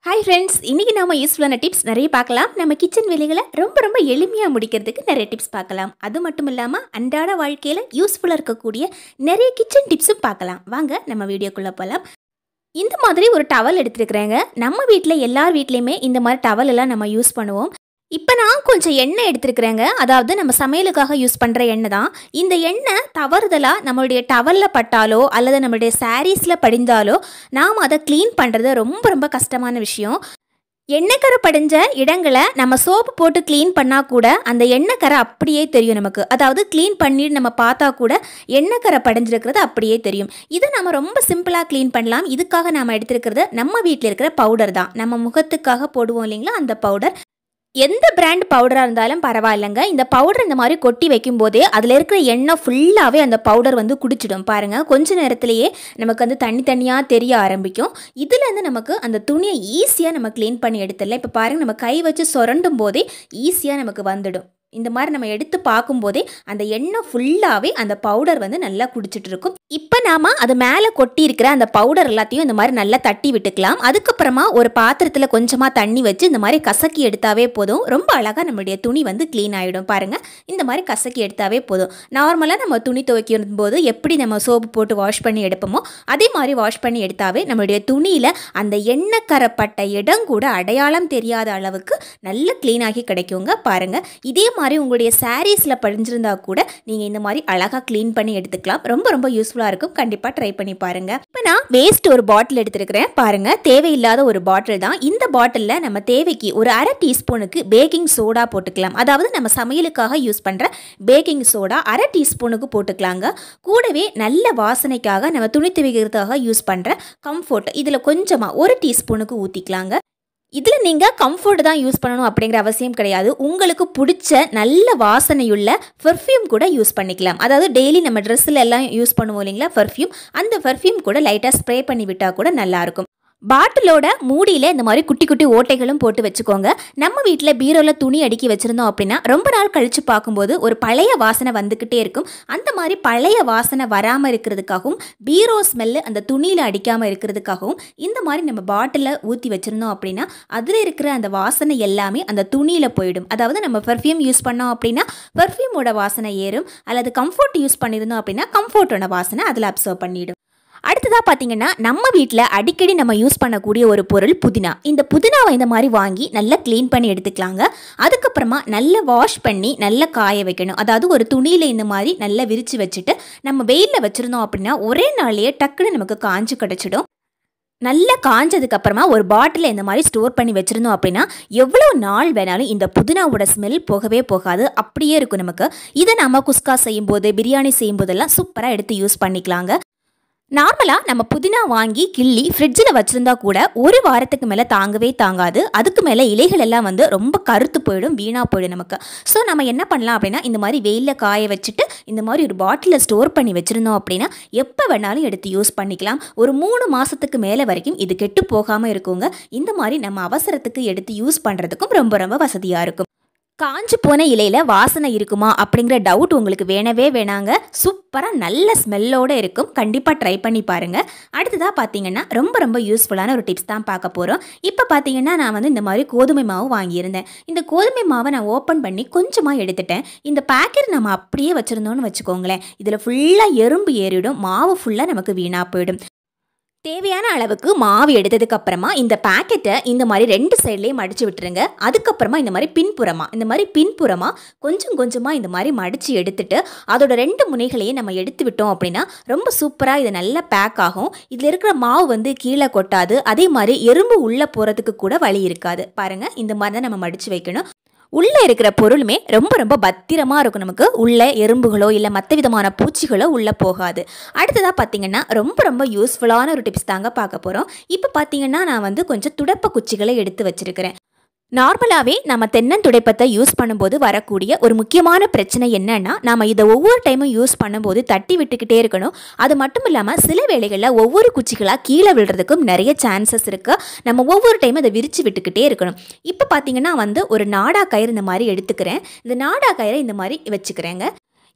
hi friends இன்றைக்கி நாம யூஸ்ஃபுல்லான டிப்ஸ் நிறைய பார்க்கலாம் நம்ம கிச்சன் வேலைகளை ரொம்ப ரொம்ப எளிமையாக முடிக்கிறதுக்கு நிறைய டிப்ஸ் பார்க்கலாம் அது மட்டும் இல்லாமல் அன்றாட வாழ்க்கையில் யூஸ்ஃபுல்லாக இருக்கக்கூடிய நிறைய கிச்சன் டிப்ஸும் பார்க்கலாம் வாங்க நம்ம வீடியோக்குள்ளே போகலாம் இந்த மாதிரி ஒரு டவல் எடுத்துருக்குறேங்க நம்ம வீட்டில் எல்லார் வீட்லேயுமே இந்த மாதிரி டவல் எல்லாம் நம்ம யூஸ் பண்ணுவோம் இப்போ நான் கொஞ்சம் எண்ணெய் எடுத்துருக்குறேங்க அதாவது நம்ம சமையலுக்காக யூஸ் பண்ணுற எண்ணெய் தான் இந்த எண்ணெய் தவறுதலாக நம்மளுடைய டவலில் பட்டாலோ அல்லது நம்மளுடைய சாரீஸில் படிந்தாலோ நாம் அதை க்ளீன் பண்ணுறது ரொம்ப ரொம்ப கஷ்டமான விஷயம் எண்ணெய்க்கரை படிஞ்ச இடங்களை நம்ம சோப்பு போட்டு க்ளீன் பண்ணால் கூட அந்த எண்ணெய்க்கரை அப்படியே தெரியும் நமக்கு அதாவது க்ளீன் பண்ணி நம்ம பார்த்தா கூட எண்ணெய்க்கரை படிஞ்சிருக்கிறது அப்படியே தெரியும் இதை நம்ம ரொம்ப சிம்பிளாக க்ளீன் பண்ணலாம் இதுக்காக நாம் எடுத்திருக்கிறது நம்ம வீட்டில் இருக்கிற பவுடர் தான் நம்ம முகத்துக்காக போடுவோம் இல்லைங்களா அந்த பவுடர் எந்த பிராண்ட் பவுடராக இருந்தாலும் பரவாயில்லைங்க இந்த பவுடர் இந்த மாதிரி கொட்டி வைக்கும் போதே அதில் இருக்கிற எண்ணெய் ஃபுல்லாகவே அந்த பவுடர் வந்து குடிச்சிடும் பாருங்கள் கொஞ்ச நேரத்திலேயே நமக்கு வந்து தண்ணி தனியாக தெரிய ஆரம்பிக்கும் இதுலேருந்து நமக்கு அந்த துணியை ஈஸியாக நம்ம க்ளீன் பண்ணி எடுத்துடலாம் இப்போ பாருங்கள் நம்ம கை வச்சு சுரண்டும் போதே ஈஸியாக நமக்கு வந்துடும் இந்த மாதிரி நம்ம எடுத்து பார்க்கும்போதே அந்த எண்ணெய் ஃபுல்லாகவே அந்த பவுடர் வந்து நல்லா குடிச்சிட்டு இருக்கும் இப்போ நாம அது மேலே கொட்டி இருக்கிற அந்த பவுடர் எல்லாத்தையும் இந்த மாதிரி நல்லா தட்டி விட்டுக்கலாம் அதுக்கப்புறமா ஒரு பாத்திரத்தில் கொஞ்சமாக தண்ணி வச்சு இந்த மாதிரி கசக்கி எடுத்தாவே போதும் ரொம்ப அழகாக நம்மளுடைய துணி வந்து க்ளீன் ஆகிடும் பாருங்கள் இந்த மாதிரி கசக்கி எடுத்தாவே போதும் நார்மலாக நம்ம துணி துவைக்கும் போது எப்படி நம்ம சோப்பு போட்டு வாஷ் பண்ணி எடுப்போமோ அதே மாதிரி வாஷ் பண்ணி எடுத்தாவே நம்மளுடைய துணியில் அந்த எண்ணெய் கரப்பட்ட இடம் கூட அடையாளம் தெரியாத அளவுக்கு நல்ல க்ளீன் ஆகி கிடைக்குங்க பாருங்கள் இதே மாதிரி உங்களுடைய சாரீஸில் படிஞ்சிருந்தா கூட நீங்கள் இந்த மாதிரி அழகாக க்ளீன் பண்ணி எடுத்துக்கலாம் ரொம்ப ரொம்ப யூஸ்ஃபுல்லாக இருக்கும் கண்டிப்பாக ட்ரை பண்ணி பாருங்கள் இப்போ நான் வேஸ்ட் ஒரு பாட்டில் எடுத்துருக்கிறேன் பாருங்கள் தேவையில்லாத ஒரு பாட்டில் தான் இந்த பாட்டிலில் நம்ம தேவைக்கு ஒரு அரை டீஸ்பூனுக்கு பேக்கிங் சோடா போட்டுக்கலாம் அதாவது நம்ம சமையலுக்காக யூஸ் பண்ணுற பேக்கிங் சோடா அரை டீஸ்பூனுக்கு போட்டுக்கலாங்க கூடவே நல்ல வாசனைக்காக நம்ம துணி துவைக்கிறதுக்காக யூஸ் பண்ணுற கம்ஃபோர்ட் இதில் கொஞ்சமாக ஒரு டீஸ்பூனுக்கு ஊற்றிக்கலாங்க இதில் நீங்கள் கம்ஃபர்ட் தான் யூஸ் பண்ணணும் அப்படிங்கிற அவசியம் கிடையாது உங்களுக்கு பிடிச்ச நல்ல வாசனையுள்ள பெர்ஃப்யூம் கூட யூஸ் பண்ணிக்கலாம் அதாவது டெய்லி நம்ம ட்ரெஸ்ஸில் எல்லாம் யூஸ் பண்ணுவோம் இல்லைங்களா பெர்ஃப்யூம் அந்த பெர்ஃப்யூம் கூட லைட்டாக ஸ்ப்ரே பண்ணி விட்டால் கூட நல்லாயிருக்கும் பாட்டிலோட மூடியில் இந்த மாதிரி குட்டி குட்டி ஓட்டைகளும் போட்டு வச்சுக்கோங்க நம்ம வீட்டில் பீரோவில் துணி அடுக்கி வச்சுருந்தோம் அப்படின்னா ரொம்ப நாள் கழித்து பார்க்கும்போது ஒரு பழைய வாசனை வந்துக்கிட்டே இருக்கும் அந்த மாதிரி பழைய வாசனை வராமல் இருக்கிறதுக்காகவும் பீரோ ஸ்மெல்லு அந்த துணியில் அடிக்காமல் இருக்கிறதுக்காகவும் இந்த மாதிரி நம்ம பாட்டிலில் ஊற்றி வச்சுருந்தோம் அப்படின்னா அதில் இருக்கிற அந்த வாசனை எல்லாமே அந்த துணியில் போயிடும் அதாவது நம்ம பெர்ஃப்யூம் யூஸ் பண்ணோம் அப்படின்னா பெர்ஃப்யூமோட வாசனை ஏறும் அல்லது கம்ஃபர்ட் யூஸ் பண்ணியிருந்தோம் அப்படின்னா கம்ஃபர்ட்டோட வாசனை அதில் அப்சர்வ் பண்ணிடும் அடுத்ததாக பார்த்தீங்கன்னா நம்ம வீட்டில் அடிக்கடி நம்ம யூஸ் பண்ணக்கூடிய ஒரு பொருள் புதினா இந்த புதினாவை இந்த மாதிரி வாங்கி நல்லா க்ளீன் பண்ணி எடுத்துக்கலாங்க அதுக்கப்புறமா நல்லா வாஷ் பண்ணி நல்லா காய வைக்கணும் அதாவது ஒரு துணியில் இந்த மாதிரி நல்லா விரித்து வச்சுட்டு நம்ம வெயிலில் வச்சுருந்தோம் அப்படின்னா ஒரே நாள்லேயே டக்குன்னு நமக்கு காஞ்சு கிடச்சிடும் நல்லா காஞ்சதுக்கு அப்புறமா ஒரு பாட்டிலில் இந்த மாதிரி ஸ்டோர் பண்ணி வச்சுருந்தோம் அப்படின்னா எவ்வளோ நாள் வேணாலும் இந்த புதினாவோட ஸ்மெல் போகவே போகாது அப்படியே இருக்கும் நமக்கு இதை நம்ம குஸ்கா செய்யும்போது பிரியாணி செய்யும்போதெல்லாம் சூப்பராக எடுத்து யூஸ் பண்ணிக்கலாங்க நார்மலாக நம்ம புதினா வாங்கி கிள்ளி ஃப்ரிட்ஜில் வச்சுருந்தா கூட ஒரு வாரத்துக்கு மேலே தாங்கவே தாங்காது அதுக்கு மேலே இலைகள் எல்லாம் வந்து ரொம்ப கருத்து போயிடும் வீணாக போயிடும் நமக்கு ஸோ நம்ம என்ன பண்ணலாம் அப்படின்னா இந்த மாதிரி வெயிலில் காய வச்சுட்டு இந்த மாதிரி ஒரு பாட்டிலில் ஸ்டோர் பண்ணி வச்சுருந்தோம் அப்படின்னா எப்போ வேணாலும் எடுத்து யூஸ் பண்ணிக்கலாம் ஒரு மூணு மாதத்துக்கு மேலே வரைக்கும் இது கெட்டு போகாமல் இருக்குங்க இந்த மாதிரி நம்ம அவசரத்துக்கு எடுத்து யூஸ் பண்ணுறதுக்கும் ரொம்ப ரொம்ப வசதியாக இருக்கும் காஞ்சு போன இலையில் வாசனை இருக்குமா அப்படிங்கிற டவுட் உங்களுக்கு வேணவே வேணாங்க சூப்பராக நல்ல ஸ்மெல்லோடு இருக்கும் கண்டிப்பாக ட்ரை பண்ணி பாருங்கள் அடுத்ததாக பார்த்தீங்கன்னா ரொம்ப ரொம்ப யூஸ்ஃபுல்லான ஒரு டிப்ஸ் தான் பார்க்க போகிறோம் இப்போ பார்த்தீங்கன்னா நான் வந்து இந்த மாதிரி கோதுமை மாவு வாங்கியிருந்தேன் இந்த கோதுமை மாவை நான் ஓப்பன் பண்ணி கொஞ்சமாக எடுத்துட்டேன் இந்த பேக்கெட் நம்ம அப்படியே வச்சுருந்தோன்னு வச்சுக்கோங்களேன் இதில் ஃபுல்லாக எறும்பு ஏறிடும் மாவு ஃபுல்லாக நமக்கு வீணாக போயிடும் தேவையான அளவுக்கு மாவு எடுத்ததுக்கு அப்புறமா இந்த பேக்கெட்டை இந்த மாதிரி ரெண்டு சைட்லேயும் மடித்து விட்டுருங்க அதுக்கப்புறமா இந்த மாதிரி பின்புறமாக இந்த மாதிரி பின்புறமாக கொஞ்சம் கொஞ்சமாக இந்த மாதிரி மடித்து எடுத்துட்டு அதோட ரெண்டு முனைகளையும் நம்ம எடுத்து விட்டோம் அப்படின்னா ரொம்ப சூப்பராக இது நல்லா பேக் ஆகும் இதில் இருக்கிற மாவு வந்து கீழே கொட்டாது அதே மாதிரி எறும்பு உள்ளே போகிறதுக்கு கூட வழி இருக்காது பாருங்கள் இந்த மாதிரி தான் நம்ம மடித்து வைக்கணும் உள்ளே இருக்கிற பொருளுமே ரொம்ப ரொம்ப பத்திரமா இருக்கும் நமக்கு உள்ள எறும்புகளோ இல்லை மற்ற விதமான பூச்சிகளோ உள்ளே போகாது அடுத்ததாக பார்த்தீங்கன்னா ரொம்ப ரொம்ப யூஸ்ஃபுல்லான ஒரு டிப்ஸ் தாங்க பார்க்க போகிறோம் இப்போ பார்த்தீங்கன்னா நான் வந்து கொஞ்சம் துடப்ப குச்சிகளை எடுத்து வச்சிருக்கிறேன் நார்மலாகவே நம்ம தென்னந்துடைப்பத்தை யூஸ் பண்ணும்போது வரக்கூடிய ஒரு முக்கியமான பிரச்சனை என்னன்னா நம்ம இதை ஒவ்வொரு டைமும் யூஸ் பண்ணும்போது தட்டி விட்டுக்கிட்டே இருக்கணும் அது மட்டும் இல்லாமல் சில வேளைகளில் ஒவ்வொரு குச்சிகளாக கீழே விழுறதுக்கும் நிறைய சான்சஸ் இருக்குது நம்ம ஒவ்வொரு டைமும் அதை விரித்து விட்டுக்கிட்டே இருக்கணும் இப்போ பார்த்தீங்கன்னா வந்து ஒரு நாடா கயிறு இந்த மாதிரி எடுத்துக்கிறேன் இந்த நாடா கயிறை இந்த மாதிரி வச்சுக்கிறேங்க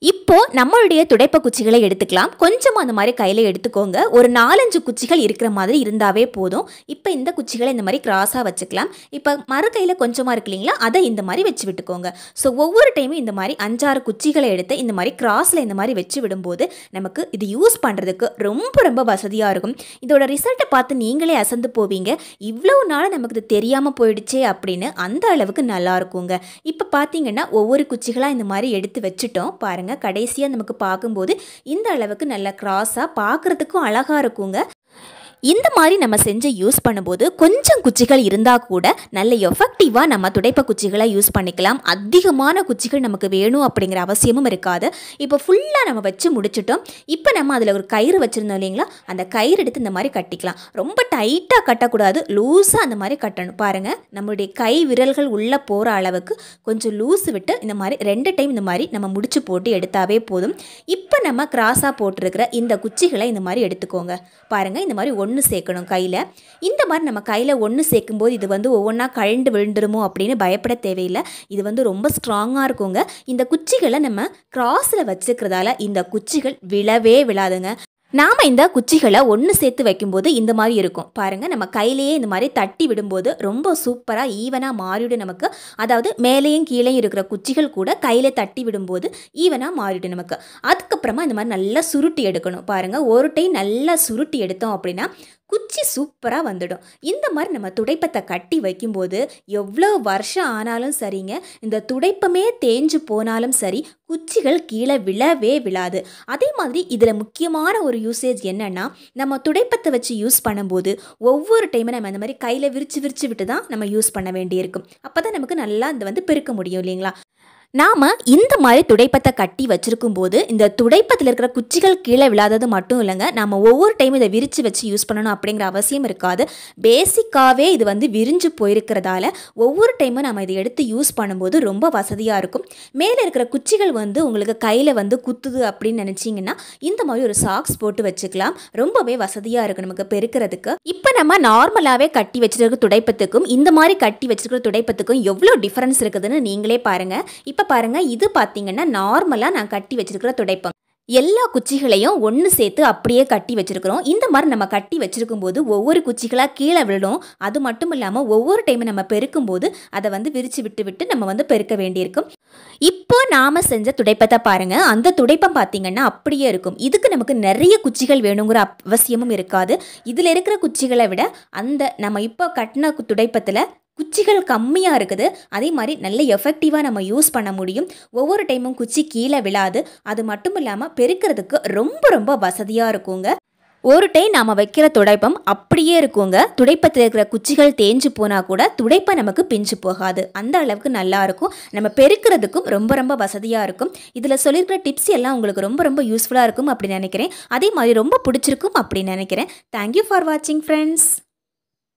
இப்போ நம்மளுடைய துடைப்ப குச்சிகளை எடுத்துக்கலாம் கொஞ்சம் அந்த மாதிரி கையில் எடுத்துக்கோங்க ஒரு நாலஞ்சு குச்சிகள் இருக்கிற மாதிரி இருந்தாவே போதும் இப்போ இந்த குச்சிகளை இந்த மாதிரி கிராஸாக வச்சுக்கலாம் இப்போ மறு கையில் கொஞ்சமாக இருக்கு இல்லைங்களா அதை இந்த மாதிரி வச்சு விட்டுக்கோங்க ஸோ ஒவ்வொரு டைமும் இந்த மாதிரி அஞ்சாறு குச்சிகளை எடுத்து இந்த மாதிரி கிராஸில் இந்த மாதிரி வச்சு விடும்போது நமக்கு இது யூஸ் பண்ணுறதுக்கு ரொம்ப ரொம்ப வசதியாக இருக்கும் இதோட ரிசல்ட்டை பார்த்து நீங்களே அசந்து போவீங்க இவ்வளவு நாள் நமக்கு இது தெரியாமல் போயிடுச்சே அப்படின்னு அந்த அளவுக்கு நல்லா இருக்குங்க இப்போ பார்த்தீங்கன்னா ஒவ்வொரு குச்சிகளாக இந்த மாதிரி எடுத்து வச்சுட்டோம் பாருங்கள் கடைசியாக நமக்கு பார்க்கும்போது இந்த அளவுக்கு நல்ல கிராஸாக பார்க்குறதுக்கும் அழகாக இருக்குங்க இந்த மாதிரி நம்ம செஞ்சு யூஸ் பண்ணும்போது கொஞ்சம் குச்சிகள் இருந்தால் கூட நல்ல எஃபெக்டிவாக நம்ம துடைப்ப குச்சிகளை யூஸ் பண்ணிக்கலாம் அதிகமான குச்சிகள் நமக்கு வேணும் அப்படிங்கிற அவசியமும் இருக்காது இப்போ ஃபுல்லாக நம்ம வச்சு முடிச்சிட்டோம் இப்போ நம்ம அதில் ஒரு கயிறு வச்சுருந்தோம் இல்லைங்களா அந்த கயிறு எடுத்து இந்த மாதிரி கட்டிக்கலாம் ரொம்ப டைட்டாக கட்டக்கூடாது லூஸாக அந்த மாதிரி கட்டணும் பாருங்கள் நம்மளுடைய கை விரல்கள் உள்ளே போகிற அளவுக்கு கொஞ்சம் லூஸ் விட்டு இந்த மாதிரி ரெண்டு டைம் இந்த மாதிரி நம்ம முடிச்சு போட்டு எடுத்தாவே போதும் இப்போ நம்ம கிராஸாக போட்டிருக்கிற இந்த குச்சிகளை இந்த மாதிரி எடுத்துக்கோங்க பாருங்கள் இந்த மாதிரி ஒன்று சேர்க்கணும் கையில் இந்த மாதிரி நம்ம கையில் ஒன்று சேர்க்கும்போது இது வந்து ஒவ்வொன்றா கழண்டு விழுந்துருமோ அப்படின்னு பயப்பட தேவையில்லை இது வந்து ரொம்ப ஸ்ட்ராங்காக இருக்குங்க இந்த குச்சிகளை நம்ம கிராஸில் வச்சுக்கிறதால இந்த குச்சிகள் விழவே விழாதுங்க நாம் இந்த குச்சிகளை ஒன்று சேர்த்து வைக்கும்போது இந்த மாதிரி இருக்கும் பாருங்கள் நம்ம கையிலேயே இந்த மாதிரி தட்டி விடும்போது ரொம்ப சூப்பராக ஈவனாக மாறிவிடும் நமக்கு அதாவது மேலேயும் கீழேயும் இருக்கிற குச்சிகள் கூட கையில் தட்டி விடும்போது ஈவனாக மாறிடும் நமக்கு அதுக்கப்புறமா இந்த மாதிரி நல்லா சுருட்டி எடுக்கணும் பாருங்கள் ஒரு டைம் நல்லா சுருட்டி எடுத்தோம் அப்படின்னா குச்சி சூப்பராக வந்துடும் இந்த மாதிரி நம்ம துடைப்பத்தை கட்டி வைக்கும்போது எவ்வளோ வருஷம் ஆனாலும் சரிங்க இந்த துடைப்பமே தேஞ்சு போனாலும் சரி குச்சிகள் கீழே விழவே விழாது அதே மாதிரி இதில் முக்கியமான ஒரு யூசேஜ் என்னென்னா நம்ம துடைப்பத்தை வச்சு யூஸ் பண்ணும்போது ஒவ்வொரு டைமும் நம்ம இந்த மாதிரி கையில் விரிச்சு விரிச்சு விட்டு தான் நம்ம யூஸ் பண்ண வேண்டியிருக்கும் அப்போ தான் நமக்கு நல்லா இந்த வந்து பெருக்க முடியும் இல்லைங்களா நாம் இந்த மாதிரி துடைப்பத்தை கட்டி வச்சிருக்கும் போது இந்த துடைப்பத்தில் இருக்கிற குச்சிகள் கீழே விழாதது மட்டும் இல்லைங்க நம்ம ஒவ்வொரு டைமும் இதை விரித்து வச்சு யூஸ் பண்ணணும் அப்படிங்கிற அவசியம் இருக்காது பேசிக்காகவே இது வந்து விரிஞ்சு போயிருக்கிறதால ஒவ்வொரு டைமும் நம்ம இதை எடுத்து யூஸ் பண்ணும்போது ரொம்ப வசதியாக இருக்கும் மேலே இருக்கிற குச்சிகள் வந்து உங்களுக்கு கையில் வந்து குத்துது அப்படின்னு நினச்சிங்கன்னா இந்த மாதிரி ஒரு சாக்ஸ் போட்டு வச்சுக்கலாம் ரொம்பவே வசதியாக இருக்கும் நமக்கு பெருக்கிறதுக்கு இப்போ நம்ம நார்மலாகவே கட்டி வச்சிருக்க துடைப்பத்துக்கும் இந்த மாதிரி கட்டி வச்சிருக்கிற துடைப்பத்துக்கும் எவ்வளோ டிஃப்ரென்ஸ் இருக்குதுன்னு நீங்களே பாருங்கள் இப்போ பாருங்கள் இது பார்த்தீங்கன்னா நார்மலாக நான் கட்டி வச்சிருக்கிற துடைப்பம் எல்லா குச்சிகளையும் ஒன்று சேர்த்து அப்படியே கட்டி வச்சிருக்கிறோம் இந்த மாதிரி நம்ம கட்டி வச்சிருக்கும் போது ஒவ்வொரு குச்சிகளாக கீழே விழும் அது மட்டும் இல்லாமல் ஒவ்வொரு டைமும் நம்ம பெருக்கும் போது அதை வந்து விரித்து விட்டு விட்டு நம்ம வந்து பெருக்க வேண்டியிருக்கும் இப்போ நாம செஞ்ச துடைப்பத்தை பாருங்க அந்த துடைப்பம் பார்த்தீங்கன்னா அப்படியே இருக்கும் இதுக்கு நமக்கு நிறைய குச்சிகள் வேணுங்கிற அவசியமும் இருக்காது இதில் இருக்கிற குச்சிகளை விட அந்த நம்ம இப்போ கட்டின துடைப்பத்தில் குச்சிகள் கம்மியாக இருக்குது அதே மாதிரி நல்ல எஃபெக்டிவாக நம்ம யூஸ் பண்ண முடியும் ஒவ்வொரு டைமும் குச்சி கீழே விழாது அது மட்டும் இல்லாமல் பெருக்கிறதுக்கு ரொம்ப ரொம்ப வசதியாக இருக்குங்க ஒரு டைம் நாம் வைக்கிற துடைப்பம் அப்படியே இருக்குங்க துடைப்பத்தில் இருக்கிற குச்சிகள் தேஞ்சு போனால் கூட துடைப்பம் நமக்கு பிஞ்சு போகாது அந்த அளவுக்கு நல்லா இருக்கும் நம்ம பெருக்கிறதுக்கும் ரொம்ப ரொம்ப வசதியாக இருக்கும் இதில் சொல்லியிருக்கிற டிப்ஸ் எல்லாம் உங்களுக்கு ரொம்ப ரொம்ப யூஸ்ஃபுல்லாக இருக்கும் அப்படின்னு நினைக்கிறேன் அதே மாதிரி ரொம்ப பிடிச்சிருக்கும் அப்படின்னு நினைக்கிறேன் தேங்க்யூ ஃபார் வாட்சிங் ஃப்ரெண்ட்ஸ்